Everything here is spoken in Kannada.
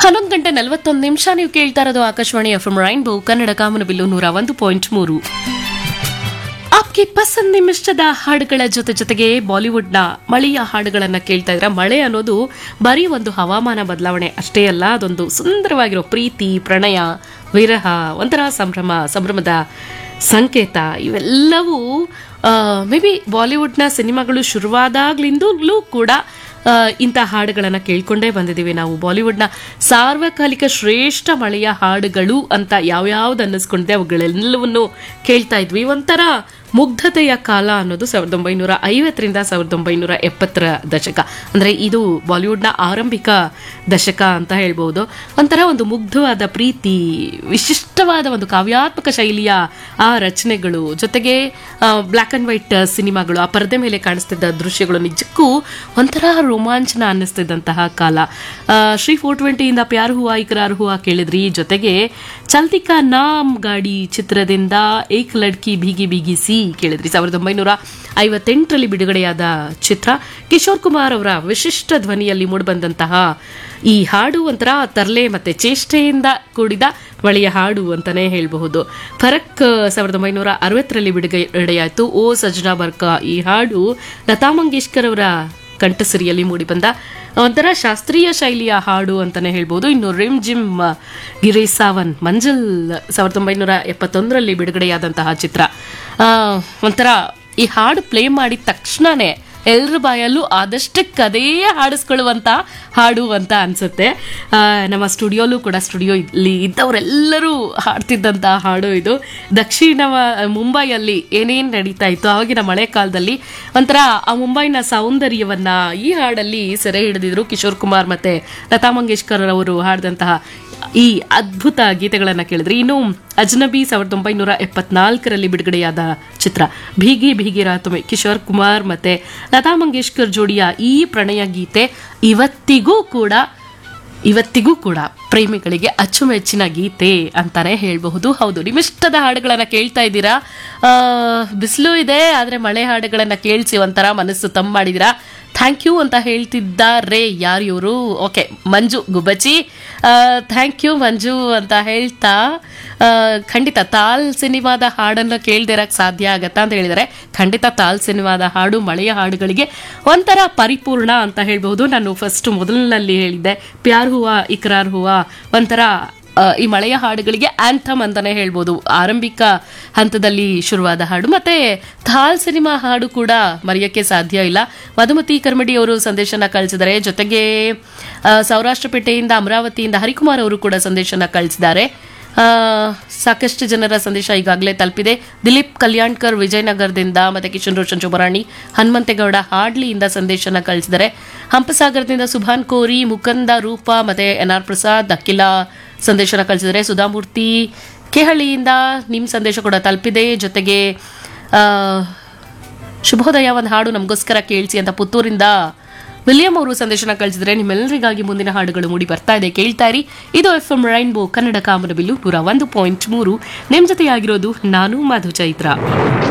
ಹನ್ನೊಂದು ಗಂಟೆ ನಲವತ್ತೊಂದು ನಿಮಿಷ ನೀವು ಕೇಳ್ತಾ ಇರೋದು Akashvani F M rainbow Kannada ಕಾಮನಬಿಲ್ಲು ನೂರ ಒಂದು ಪಾಯಿಂಟ್ ಮೂರು ಆಪ್ಗೆ ಪಸಂದ್ ನಿಮಿಷದ ಹಾಡುಗಳ ಜೊತೆ ಜೊತೆಗೆ ಬಾಲಿವುಡ್ನ ಮಳೆಯ ಹಾಡುಗಳನ್ನ ಕೇಳ್ತಾ ಇದ್ರೆ ಮಳೆ ಅನ್ನೋದು ಬರೀ ಒಂದು ಹವಾಮಾನ ಬದಲಾವಣೆ ಅಷ್ಟೇ ಅಲ್ಲ ಅದೊಂದು ಸುಂದರವಾಗಿರೋ ಪ್ರೀತಿ ಪ್ರಣಯ ವಿರಹ ಒಂಥರ ಸಂಭ್ರಮ ಸಂಭ್ರಮದ ಸಂಕೇತ ಇವೆಲ್ಲವೂ ಮೇ ಬಿ ಬಾಲಿವುಡ್ನ ಸಿನಿಮಾಗಳು ಶುರುವಾದಾಗ್ಲಿಂದಲೂ ಕೂಡ ಆ, ಇಂಥ ಹಾಡುಗಳನ್ನು ಕೇಳ್ಕೊಂಡೇ ಬಂದಿದ್ದೀವಿ ನಾವು ಬಾಲಿವುಡ್ನ ಸಾರ್ವಕಾಲಿಕ ಶ್ರೇಷ್ಠ ಮಳೆಯ ಹಾಡುಗಳು ಅಂತ ಯಾವ್ಯಾವ್ದು ಅನ್ನಿಸ್ಕೊಂಡಿದೆ ಅವುಗಳೆಲ್ಲವನ್ನು ಕೇಳ್ತಾ ಇದ್ವಿ ಒಂಥರ ಮುಗ್ಧತೆಯ ಕಾಲ ಅನ್ನೋದು ಸಾವಿರದ ಒಂಬೈನೂರ ಐವತ್ತರಿಂದ ಸಾವಿರದ ಒಂಬೈನೂರ ಎಪ್ಪತ್ತರ ದಶಕ ಅಂದರೆ ಇದು ಬಾಲಿವುಡ್ನ ಆರಂಭಿಕ ದಶಕ ಅಂತ ಹೇಳ್ಬೋದು ಒಂಥರ ಒಂದು ಮುಗ್ಧವಾದ ಪ್ರೀತಿ ವಿಶಿಷ್ಟವಾದ ಒಂದು ಕಾವ್ಯಾತ್ಮಕ ಶೈಲಿಯ ಆ ರಚನೆಗಳು ಜೊತೆಗೆ ಬ್ಲ್ಯಾಕ್ ಆ್ಯಂಡ್ ವೈಟ್ ಸಿನಿಮಾಗಳು ಆ ಪರದೆ ಮೇಲೆ ಕಾಣಿಸ್ತಿದ್ದ ದೃಶ್ಯಗಳು ನಿಜಕ್ಕೂ ಒಂಥರ ರೋಮಾಂಚನ ಅನ್ನಿಸ್ತಿದ್ದಂತಹ ಕಾಲ ಆ, ಶ್ರೀ ಫೋರ್ ಟ್ವೆಂಟಿಯಿಂದ ಪ್ಯಾರ್ ಹುವಾ ಇಕ್ರಾರ್ ಹುವಾ ಕೇಳಿದ್ರಿ ಜೊತೆಗೆ ಚಲ್ತಿಕಾ ನಾಮ್ ಗಾಡಿ ಚಿತ್ರದಿಂದ ಏಕ್ ಲಡ್ಕಿ ಭೀಗಿ ಭೀಗಿ ಸಿ ಕೇಳಿದ್ರಿ ಸಾವಿರದ ಒಂಬೈನೂರ ಐವತ್ತೆಂಟರಲ್ಲಿ ಬಿಡುಗಡೆಯಾದ ಚಿತ್ರ ಕಿಶೋರ್ ಕುಮಾರ್ ಅವರ ವಿಶಿಷ್ಟ ಧ್ವನಿಯಲ್ಲಿ ಮೂಡಿಬಂದಂತಹ ಈ ಹಾಡು ಒಂಥರ ತರ್ಲೆ ಮತ್ತೆ ಚೇಷ್ಟೆಯಿಂದ ಕೂಡಿದ ಮಳೆಯ ಹಾಡು ಅಂತಾನೆ ಹೇಳಬಹುದು ಫರಕ್ ಸಾವಿರದ ಒಂಬೈನೂರ ಅರವತ್ತರಲ್ಲಿ ಬಿಡುಗಡೆಯಾಯಿತು ಓ ಸಜ್ನಾ ಬರ್ಕಾ ಈ ಹಾಡು ಲತಾ ಮಂಗೇಶ್ಕರ್ ಅವರ ಕಂಠಸಿರಿಯಲ್ಲಿ ಮೂಡಿಬಂದ ಒಂಥರ ಶಾಸ್ತ್ರೀಯ ಶೈಲಿಯ ಹಾಡು ಅಂತಾನೆ ಹೇಳ್ಬೋದು ಇನ್ನು ರಿಮ್ ಜಿಮ್ ಗಿರಿ ಸಾವನ್ ಮಂಜಲ್ ಸಾವಿರದ ಒಂಬೈನೂರ ಎಪ್ಪತ್ತೊಂದರಲ್ಲಿ ಬಿಡುಗಡೆಯಾದಂತಹ ಚಿತ್ರ ಆ, ಒಂಥರ ಈ ಹಾಡು ಪ್ಲೇ ಮಾಡಿದ ತಕ್ಷಣನೇ ಎಲ್ಲರ ಬಾಯಲ್ಲೂ ಆದಷ್ಟಕ್ಕೆ ಅದೇ ಹಾಡಿಸ್ಕೊಳ್ಳುವಂತ ಹಾಡು ಅಂತ ಅನ್ಸುತ್ತೆ ಆ, ನಮ್ಮ ಸ್ಟುಡಿಯೋಲು ಕೂಡ ಸ್ಟುಡಿಯೋ ಇಲ್ಲಿ ಇದ್ದವರೆಲ್ಲರೂ ಹಾಡ್ತಿದ್ದಂಥ ಹಾಡು ಇದು ದಕ್ಷಿಣ ಮುಂಬೈಯಲ್ಲಿ ಏನೇನು ನಡೀತಾ ಇತ್ತು ಆವಾಗಿನ ಮಳೆ ಕಾಲದಲ್ಲಿ ಒಂಥರ ಆ ಮುಂಬೈನ ಸೌಂದರ್ಯವನ್ನ ಈ ಹಾಡಲ್ಲಿ ಸೆರೆ ಹಿಡಿದಿದ್ರು ಕಿಶೋರ್ ಕುಮಾರ್ ಮತ್ತೆ ಲತಾ ಮಂಗೇಶ್ಕರ್ ಅವರು ಹಾಡಿದಂತಹ ಈ ಅದ್ಭುತ ಗೀತೆಗಳನ್ನ ಕೇಳಿದ್ರಿ ಇನ್ನು ಅಜ್ನಬಿ ಸಾವಿರದ ಒಂಬೈನೂರ ಎಪ್ಪತ್ನಾಲ್ಕರಲ್ಲಿ ಬಿಡುಗಡೆಯಾದ ಚಿತ್ರ ಭೀಗಿ ಭೀಗಿ ರಾತುಮೆ ಕಿಶೋರ್ ಕುಮಾರ್ ಮತ್ತೆ ಲತಾ ಮಂಗೇಶ್ಕರ್ ಜೋಡಿಯ ಈ ಪ್ರಣಯ ಗೀತೆ ಇವತ್ತಿಗೂ ಕೂಡ ಇವತ್ತಿಗೂ ಕೂಡ ಪ್ರೇಮಿಗಳಿಗೆ ಅಚ್ಚುಮೆಚ್ಚಿನ ಗೀತೆ ಅಂತಾನೆ ಹೇಳಬಹುದು ಹೌದು ನಿಮಿಷ್ಟದ ಹಾಡುಗಳನ್ನ ಕೇಳ್ತಾ ಇದ್ದೀರಾ ಆ, ಬಿಸಿಲು ಇದೆ ಆದ್ರೆ ಮಳೆ ಹಾಡುಗಳನ್ನ ಕೇಳಿಸಿ ಒಂಥರ ಮನಸ್ಸು ತಮ್ಮ ಮಾಡಿದ್ದೀರಾ ಥ್ಯಾಂಕ್ ಯು ಅಂತ ಹೇಳ್ತಿದ್ದಾರೆ ಯಾರು ಇವರು ಓಕೆ ಮಂಜು ಗುಬ್ಬಚ್ಚಿ ಥ್ಯಾಂಕ್ ಯು ಮಂಜು ಅಂತ ಹೇಳ್ತಾ ಆ, ಖಂಡಿತ ತಾಲ್ ಸಿನಿಮಾದ ಹಾಡನ್ನು ಕೇಳ್ದಿರಕ್ಕೆ ಸಾಧ್ಯ ಆಗತ್ತಾ ಅಂತ ಹೇಳಿದರೆ ಖಂಡಿತ ತಾಲ್ ಸಿನಿಮಾದ ಹಾಡು ಮಳೆಯ ಹಾಡುಗಳಿಗೆ ಒಂಥರ ಪರಿಪೂರ್ಣ ಅಂತ ಹೇಳ್ಬಹುದು ನಾನು ಫಸ್ಟ್ ಮೊದಲಿನಲ್ಲಿ ಹೇಳಿದ್ದೆ ಪ್ಯಾರ್ ಹೂವ ಇಕ್ರಾರ್ ಹೂವ ಒಂಥರ ಆ, ಈ ಮಳೆಯ ಹಾಡುಗಳಿಗೆ ಆಂಥಮ್ ಅಂತಾನೆ ಹೇಳ್ಬೋದು ಆರಂಭಿಕ ಹಂತದಲ್ಲಿ ಶುರುವಾದ ಹಾಡು ಮತ್ತೆ ಥಾಲ್ ಸಿನಿಮಾ ಹಾಡು ಕೂಡ ಮರೆಯೋಕ್ಕೆ ಸಾಧ್ಯ ಇಲ್ಲ ಮಧುಮತಿ ಕರ್ಮಡಿ ಅವರು ಸಂದೇಶನ ಕಳಿಸಿದ್ದಾರೆ ಜೊತೆಗೆ ಆ, ಸೌರಾಷ್ಟ್ರಪೇಟೆಯಿಂದ ಅಮರಾವತಿಯಿಂದ ಹರಿಕುಮಾರ್ ಅವರು ಕೂಡ ಸಂದೇಶನ ಕಳಿಸಿದ್ದಾರೆ ಆ, ಸಾಕಷ್ಟು ಜನರ ಸಂದೇಶ ಈಗಾಗಲೇ ತಲುಪಿದೆ ದಿಲೀಪ್ ಕಲ್ಯಾಣ್ಕರ್ ವಿಜಯನಗರದಿಂದ ಮತ್ತೆ ಕಿಶನ್ ರೋಷನ್ ಚುಬರಾಣಿ ಹನುಮಂತೇಗೌಡ ಹಾಡ್ಲಿಯಿಂದ ಸಂದೇಶನ ಕಳಿಸಿದ್ದಾರೆ ಹಂಪಸಾಗರದಿಂದ ಸುಭಾನ್ ಕೋರಿ ಮುಕಂದ ರೂಪ ಮತ್ತೆ ಎನ್ ಆರ್ ಪ್ರಸಾದ್ ಅಖಿಲ ಸಂದೇಶನ ಕಳಿಸಿದರೆ ಸುಧಾಮೂರ್ತಿ ಕೇಹಳ್ಳಿಯಿಂದ ನಿಮ್ಮ ಸಂದೇಶ ಕೂಡ ತಲುಪಿದೆ ಜೊತೆಗೆ ಆ, ಶುಭೋದಯ ಒಂದು ಹಾಡು ನಮಗೋಸ್ಕರ ಕೇಳಿಸಿ ಅಂತ ಪುತ್ತೂರಿಂದ ವಿಲಿಯಂ ಅವರು ಸಂದೇಶನ ಕಳಿಸಿದ್ರೆ ನಿಮ್ಮೆಲ್ಲರಿಗಾಗಿ ಮುಂದಿನ ಹಾಡುಗಳು ಮೂಡಿ ಬರ್ತಾ ಇದೆ ಕೇಳ್ತಾ ಇರಿ ಇದು ಎಫ್ ಎಂ ರೈನ್ಬೋ ಕನ್ನಡ ಕಾಮನಬಿಲ್ಲು ನೂರ ಒಂದು ಪಾಯಿಂಟ್ ಮೂರು ನಿಮ್ಮ ಜೊತೆಯಾಗಿರೋದು ನಾನು ಮಧು ಚೈತ್ರ